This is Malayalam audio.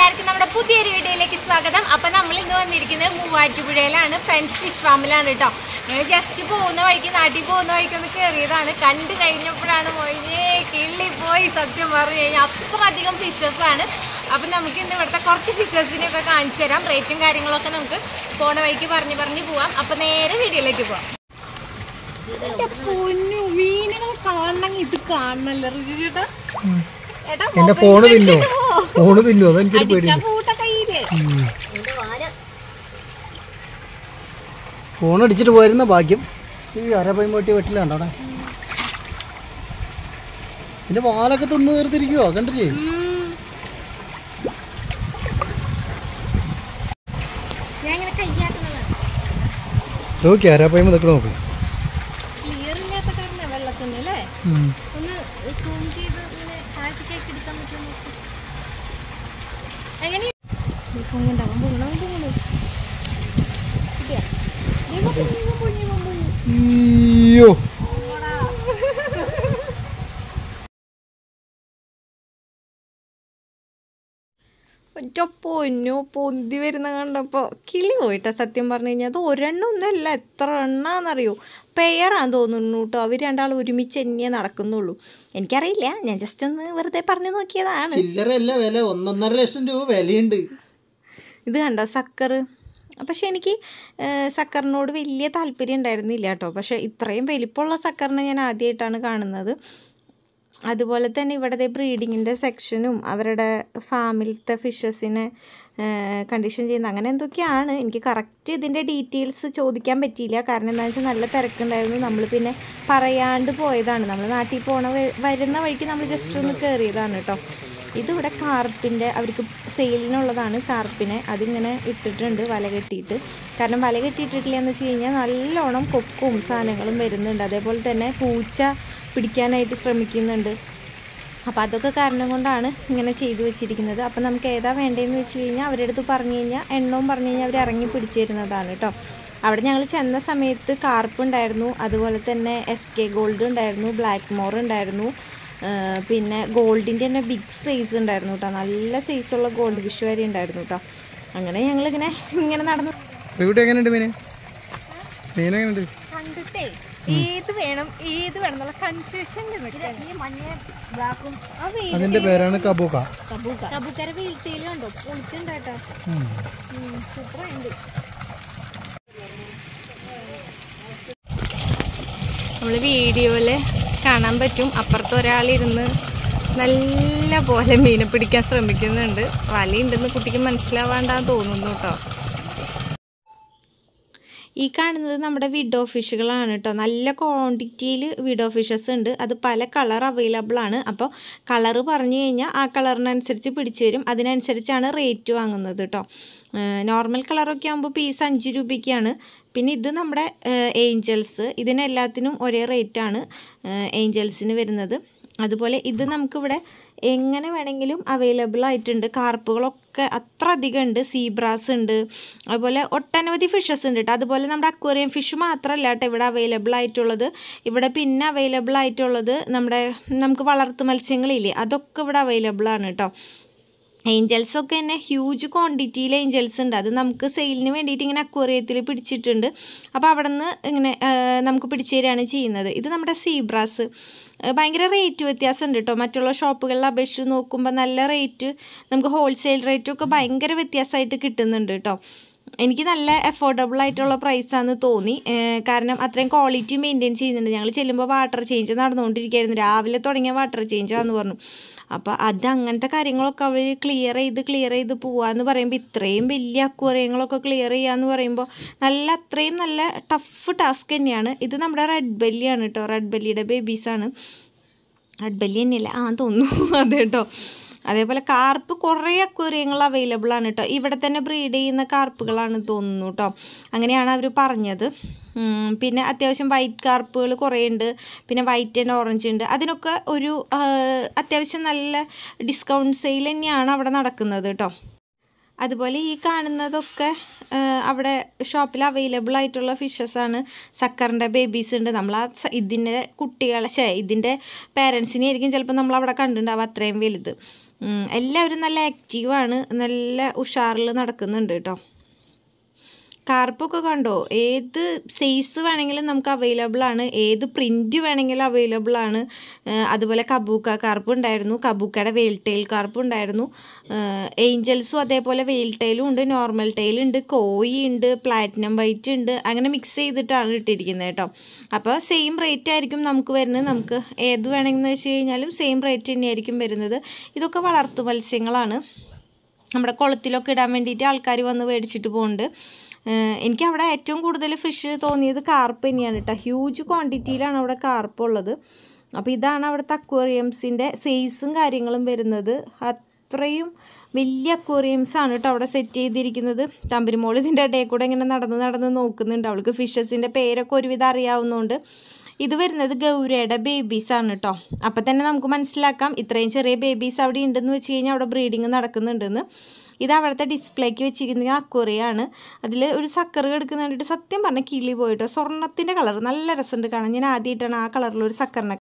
എല്ലാവർക്കും നമ്മുടെ പുതിയൊരു വീഡിയോയിലേക്ക് സ്വാഗതം അപ്പൊ നമ്മൾ ഇന്ന് വന്നിരിക്കുന്നത് മൂവാറ്റുപുഴയിലാണ് ഫ്രണ്ട്സ് ഫിഷ് ഫാമിലാണ് കേട്ടോ ഞങ്ങൾ ജസ്റ്റ് പോകുന്ന വഴിക്ക് നാട്ടിൽ പോകുന്ന വഴിക്ക് ഒന്ന് കയറിയതാണ് കണ്ടു കഴിഞ്ഞപ്പോഴാണ് പോയിേ കിള്ളി പോയി സത്യം പറഞ്ഞു കഴിഞ്ഞാൽ അത്രയധികം ഫിഷസ് ആണ് അപ്പം നമുക്ക് ഇന്ന് ഇവിടുത്തെ കുറച്ച് ഫിഷസിനെയൊക്കെ കാണിച്ചു തരാം റേറ്റും കാര്യങ്ങളൊക്കെ നമുക്ക് പോണ വഴിക്ക് പറഞ്ഞു പറഞ്ഞു പോവാം അപ്പൊ നേരെ വീഡിയോയിലേക്ക് പോവാം എന്റെ പൊന്നു മീനുകൾ കാണണമെങ്കിൽ ഇത് കാണണല്ലോ റിജു ചേട്ടാ ഏട്ടാ എന്റെ ഫോണ് തിന്നോ ഫോണ് തിന്നോ അതെനിക്കൊരു പേടി അടിച്ച പൂട്ട കയ്യില് ഫോൺ അടിച്ചിട്ട് പോയിരുന്ന ഭാഗ്യം ഈ അരപൈ മോട്ടി വെട്ടില്ല കണ്ടോ അവിടെ പിന്നെ വാലൊക്കെ തിന്ന് തീർത്തിരിക്കുവോ കണ്ടില്ലേ ഞാൻ ഇങ്ങനെ കയ്യാക്കുന്നതാണ് നോക്കി അരപ്പൈമ നിൽക്കണ നോക്ക് ക്ലിയർ ഇല്ലാത്ത കാരണം വെള്ളത്തിന് അല്ലേ ഉം. ഒന്ന് സൂം ചെയ്ത് ഇങ്ങനെ താഴ്ചക്കേക്ക് എടുക്കാൻ പറ്റുമോ നോക്ക്. എങ്ങനെ പൊങ്ങണ്ടാവും പൊങ്ങണം പൊങ്ങണം കിട്ടിയാ? ദേ ഇവൻ പൊങ്ങി, ഇവൻ പൊങ്ങി, ഇവൻ പൊങ്ങി. അയ്യോ ഒറ്റ പൊന്നു പൊന്തി വരുന്ന കണ്ടപ്പോൾ കിളി പോയിട്ടാ സത്യം പറഞ്ഞു കഴിഞ്ഞാൽ അത് ഒരെണ്ണം ഒന്നല്ല എത്ര എണ്ണാന്നറിയോ പെയറാന്ന് തോന്നുന്നു കേട്ടോ അവർ രണ്ടാളും ഒരുമിച്ച് തന്നെയേ നടക്കുന്നുള്ളൂ എനിക്കറിയില്ല ഞാൻ ജസ്റ്റ് ഒന്ന് വെറുതെ പറഞ്ഞു നോക്കിയതാണ് ചില്ലറയല്ല വില ഒന്നൊന്നര ലക്ഷം രൂപ വിലയുണ്ട് ഇത് കണ്ടോ സക്കർ പക്ഷെ എനിക്ക് ഏഹ്, സക്കറിനോട് വലിയ താല്പര്യം ഉണ്ടായിരുന്നില്ല കേട്ടോ പക്ഷെ ഇത്രയും വലിപ്പമുള്ള സക്കറിനെ ഞാൻ ആദ്യമായിട്ടാണ് കാണുന്നത് അതുപോലെ തന്നെ ഇവിടുത്തെ ബ്രീഡിങ്ങിൻ്റെ സെക്ഷനും അവരുടെ ഫാമിലത്തെ ഫിഷസിനെ കണ്ടീഷൻ ചെയ്യുന്ന അങ്ങനെ എന്തൊക്കെയാണ് എനിക്ക് കറക്റ്റ് ഇതിൻ്റെ ഡീറ്റെയിൽസ് ചോദിക്കാൻ പറ്റിയില്ല കാരണം എന്താണെന്ന് വെച്ചാൽ നല്ല തിരക്കുണ്ടായിരുന്നു നമ്മൾ പിന്നെ പറയാണ്ട് പോയതാണ് നമ്മൾ നാട്ടിൽ പോണ വ- വരുന്ന വഴിക്ക് നമ്മൾ ജസ്റ്റ് ഒന്ന് കയറിയതാണ് കേട്ടോ ഇതിവിടെ കാർപ്പിൻ്റെ അവർക്ക് സെയിലിനുള്ളതാണ് കാർപ്പിനെ അതിങ്ങനെ ഇട്ടിട്ടുണ്ട് വല കെട്ടിയിട്ട് കാരണം വല കെട്ടിയിട്ടിട്ടില്ല എന്ന് വെച്ച് കഴിഞ്ഞാൽ നല്ലോണം കൊക്കും സാധനങ്ങളും വരുന്നുണ്ട് അതേപോലെ തന്നെ പൂച്ച പിടിക്കാനായിട്ട് ശ്രമിക്കുന്നുണ്ട് അപ്പോൾ അതൊക്കെ കാരണം കൊണ്ടാണ് ഇങ്ങനെ ചെയ്തു വെച്ചിരിക്കുന്നത് അപ്പോൾ നമുക്ക് ഏതാ വേണ്ടതെന്ന് വെച്ച് കഴിഞ്ഞാൽ അവരുടെ അടുത്ത് പറഞ്ഞു കഴിഞ്ഞാൽ എണ്ണവും പറഞ്ഞു കഴിഞ്ഞാൽ അവർ ഇറങ്ങി പിടിച്ചു തരുന്നതാണ് കേട്ടോ അവിടെ ഞങ്ങൾ ചെന്ന സമയത്ത് കാർപ്പ് ഉണ്ടായിരുന്നു അതുപോലെ തന്നെ എസ് കെ ഗോൾഡ് ഉണ്ടായിരുന്നു ബ്ലാക്ക് മോർ ഉണ്ടായിരുന്നു ആ, പിന്നെ ഗോൾഡിൻ്റെ തന്നെ ബിഗ് സൈസ് ഉണ്ടായിരുന്നു കേട്ടോ നല്ല സൈസുള്ള ഗോൾഡ് ഫിഷ് വരെ ഉണ്ടായിരുന്നു കേട്ടോ അങ്ങനെ ഞങ്ങളിങ്ങനെ ഇങ്ങനെ നടന്നു ഇവിടെ എങ്ങനെയുണ്ട് മീന് മീൻ എങ്ങനെയുണ്ട് കണ്ടിട്ടേ ഏത് വേണം ഏത് വേണം എന്നുള്ള കൺഫ്യൂഷൻ ഈ മഞ്ഞ ബ്ലാക്കും അതിന്റെ പേരാണ് കബൂക്ക കബൂക്കര വീഴ്ചയിൽ കണ്ടോ പൊളിച്ചുണ്ടായിട്ടോ സൂപ്പറുണ്ട് നമ്മൾ വീഡിയോയിൽ കാണാൻ പറ്റും അപ്പുറത്ത് ഒരാളിരുന്ന് നല്ല പോലെ മീനെ പിടിക്കാൻ ശ്രമിക്കുന്നുണ്ട് വലയുണ്ടെന്ന് കുട്ടിക്ക് മനസ്സിലാവാണ്ടാന്ന് തോന്നുന്നു കേട്ടോ ഈ കാണുന്നത് നമ്മുടെ വിഡോ ഫിഷുകളാണ് കേട്ടോ നല്ല ക്വാണ്ടിറ്റിയിൽ വിഡോ ഫിഷസ് ഉണ്ട് അത് പല കളർ അവൈലബിൾ ആണ് അപ്പോൾ കളറ് പറഞ്ഞു കഴിഞ്ഞാൽ ആ കളറിനനുസരിച്ച് പിടിച്ചു തരും അതിനനുസരിച്ചാണ് റേറ്റ് വാങ്ങുന്നത് കേട്ടോ നോർമൽ കളറൊക്കെ ആകുമ്പോൾ പീസ് അഞ്ച് രൂപയ്ക്കാണ് പിന്നെ ഇത് നമ്മുടെ ഏഞ്ചൽസ് ഇതിനെല്ലാത്തിനും ഒരേ റേറ്റാണ് ഏഞ്ചൽസിന് വരുന്നത് അതുപോലെ ഇത് നമുക്കിവിടെ എങ്ങനെ വേണമെങ്കിലും അവൈലബിൾ ആയിട്ടുണ്ട് കാർപ്പുകളൊക്കെ അത്ര അധികം ഉണ്ട് സീബ്രാസ് ഉണ്ട് അതുപോലെ ഒട്ടനവധി ഫിഷസ് ഉണ്ട് കേട്ടോ അതുപോലെ നമ്മുടെ അക്വേറിയം ഫിഷ് മാത്രമല്ല കേട്ടോ ഇവിടെ അവൈലബിൾ ആയിട്ടുള്ളത് ഇവിടെ പിന്നെ അവൈലബിൾ ആയിട്ടുള്ളത് നമ്മുടെ നമുക്ക് വളർത്തു മത്സ്യങ്ങളില്ലേ അതൊക്കെ ഇവിടെ അവൈലബിൾ ആണ് കേട്ടോ ഏഞ്ചൽസ് ഒക്കെ തന്നെ ഹ്യൂജ് ക്വാണ്ടിറ്റിയിൽ ഏഞ്ചൽസ് ഉണ്ട് അത് നമുക്ക് സെയിലിന് വേണ്ടിയിട്ട് ഇങ്ങനെ അക്വേറിയത്തിൽ പിടിച്ചിട്ടുണ്ട് അപ്പോൾ അവിടെ നിന്ന് ഇങ്ങനെ ആ, നമുക്ക് പിടിച്ചു തരികയാണ് ചെയ്യുന്നത് ഇത് നമ്മുടെ സീബ്രാസ് ആ, ഭയങ്കര റേറ്റ് വ്യത്യാസം ഉണ്ട് കേട്ടോ മറ്റുള്ള ഷോപ്പുകളിൽ അപേക്ഷിച്ച് നോക്കുമ്പോൾ നല്ല റേറ്റ് നമുക്ക് ഹോൾസെയിൽ റേറ്റൊക്കെ ഭയങ്കര വ്യത്യാസമായിട്ട് കിട്ടുന്നുണ്ട് കേട്ടോ എനിക്ക് നല്ല അഫോർഡബിൾ ആയിട്ടുള്ള പ്രൈസാന്ന് തോന്നി ഏഹ് കാരണം അത്രയും ക്വാളിറ്റി മെയിൻറ്റെയിൻ ചെയ്യുന്നുണ്ട് ഞങ്ങൾ ചെല്ലുമ്പോൾ വാട്ടർ ചേഞ്ച് നടന്നുകൊണ്ടിരിക്കുകയായിരുന്നു രാവിലെ തുടങ്ങിയ വാട്ടർ ചേഞ്ചാന്ന് പറഞ്ഞു അപ്പോൾ അത് അങ്ങനത്തെ കാര്യങ്ങളൊക്കെ അവർ ക്ലിയർ ചെയ്ത് ക്ലിയർ ചെയ്ത് പോവാന്ന് പറയുമ്പോൾ ഇത്രയും വലിയ അക്വറിയങ്ങളൊക്കെ ക്ലിയർ ചെയ്യാന്ന് പറയുമ്പോൾ നല്ല അത്രയും നല്ല ടഫ് ടാസ്ക് തന്നെയാണ് ഇത് നമ്മുടെ റെഡ് ബെല്ലിയാണ് കേട്ടോ റെഡ് ബെല്ലിയുടെ ബേബീസാണ് റെഡ് ബെല്ലി തന്നെയല്ലേ ആ തോന്നുന്നു അതെ കേട്ടോ അതേപോലെ കാർപ്പ് കുറേ അക്വേറിയങ്ങൾ അവൈലബിൾ ആണ് കേട്ടോ ഇവിടെ തന്നെ ബ്രീഡ് ചെയ്യുന്ന കാർപ്പുകളാണ് തോന്നുന്നു കേട്ടോ അങ്ങനെയാണ് അവർ പറഞ്ഞത് ഉം, പിന്നെ അത്യാവശ്യം വൈറ്റ് കാർപ്പുകൾ കുറേ ഉണ്ട് പിന്നെ വൈറ്റ് ആൻഡ് ഓറഞ്ച് ഉണ്ട് അതിനൊക്കെ ഒരു ആ, അത്യാവശ്യം നല്ല ഡിസ്കൗണ്ട് സെയിൽ തന്നെയാണ് അവിടെ നടക്കുന്നത് കേട്ടോ അതുപോലെ ഈ കാണുന്നതൊക്കെ ആ, അവിടെ ഷോപ്പിൽ അവൈലബിൾ ആയിട്ടുള്ള ഫിഷസ് ആണ് സക്കറിൻ്റെ ബേബീസ് ഉണ്ട് നമ്മൾ ആ സ- ഇതിൻ്റെ കുട്ടികളെ ശേ ഇതിൻ്റെ പേരൻസിനെ ആയിരിക്കും ചിലപ്പോൾ നമ്മൾ അവിടെ കണ്ടിട്ടുണ്ടാവും അത്രയും വലുത് ഉം, എല്ലാവരും നല്ല ആക്റ്റീവാണ് നല്ല ഉഷാറിൽ നടക്കുന്നുണ്ട് കേട്ടോ കാർപ്പൊക്കെ കണ്ടോ ഏത് സൈസ് വേണമെങ്കിലും നമുക്ക് അവൈലബിൾ ആണ് ഏത് പ്രിൻറ്റ് വേണമെങ്കിലും അവൈലബിൾ ആണ് ഏഹ് അതുപോലെ കബൂക്ക കാർപ്പ് ഉണ്ടായിരുന്നു കബൂക്കയുടെ വെയിൽ ടെയിൽ കാർപ്പ് ഉണ്ടായിരുന്നു ഏഞ്ചൽസും അതേപോലെ വെയിൽ ടെയിലും ഉണ്ട് നോർമൽ ടെയിൽ ഉണ്ട് കോയി ഉണ്ട് പ്ലാറ്റിനം വൈറ്റ് ഉണ്ട് അങ്ങനെ മിക്സ് ചെയ്തിട്ടാണ് ഇട്ടിരിക്കുന്നത് കേട്ടോ അപ്പോൾ സെയിം റേറ്റ് ആയിരിക്കും നമുക്ക് വരുന്നത് നമുക്ക് ഏത് വേണമെന്ന് വെച്ച് കഴിഞ്ഞാലും സെയിം റേറ്റ് തന്നെയായിരിക്കും വരുന്നത് ഇതൊക്കെ വളർത്തു മത്സ്യങ്ങളാണ് നമ്മുടെ കുളത്തിലൊക്കെ ഇടാൻ വേണ്ടിയിട്ട് ആൾക്കാർ വന്ന് മേടിച്ചിട്ട് പോകുന്നുണ്ട് ഏഹ് എനിക്ക് അവിടെ ഏറ്റവും കൂടുതൽ ഫിഷ് തോന്നിയത് കാർപ്പ് തന്നെയാണ് കേട്ടോ ഹ്യൂജ് ക്വാണ്ടിറ്റിയിലാണ് അവിടെ കാർപ്പ് ഉള്ളത് അപ്പോൾ ഇതാണ് അവിടുത്തെ അക്വേറിയംസിൻ്റെ സൈസും കാര്യങ്ങളും വരുന്നത് അത്രയും വലിയ അക്വേറിയംസ് ആണ് കേട്ടോ അവിടെ സെറ്റ് ചെയ്തിരിക്കുന്നത് തമ്പരിമോൾ ഇതിൻ്റെ ഇടയിൽ കൂടെ ഇങ്ങനെ നടന്ന് നടന്ന് നോക്കുന്നുണ്ട് അവൾക്ക് ഫിഷസിൻ്റെ പേരൊക്കെ ഒരുവിധം അറിയാവുന്നതുകൊണ്ട് ഇത് വരുന്നത് ഗൗരയുടെ ബേബീസ് ആണ് കേട്ടോ അപ്പം തന്നെ നമുക്ക് മനസ്സിലാക്കാം ഇത്രയും ചെറിയ ബേബീസ് അവിടെ ഉണ്ടെന്ന് വെച്ച് കഴിഞ്ഞാൽ അവിടെ ബ്രീഡിങ് നടക്കുന്നുണ്ടെന്ന് ഇത് അവിടുത്തെ ഡിസ്പ്ലേക്ക് വെച്ചിരിക്കുന്ന അക്വറിയാണ് അതിൽ ഒരു സക്കർ കിടക്കുന്ന കണ്ടിട്ട് സത്യം പറഞ്ഞ കിളി പോയിട്ടോ സ്വർണ്ണത്തിൻ്റെ കളർ നല്ല രസമുണ്ട് കാണാൻ ഞാൻ ആദ്യമായിട്ടാണ് ആ കളറിൽ ഒരു സക്കറിനെ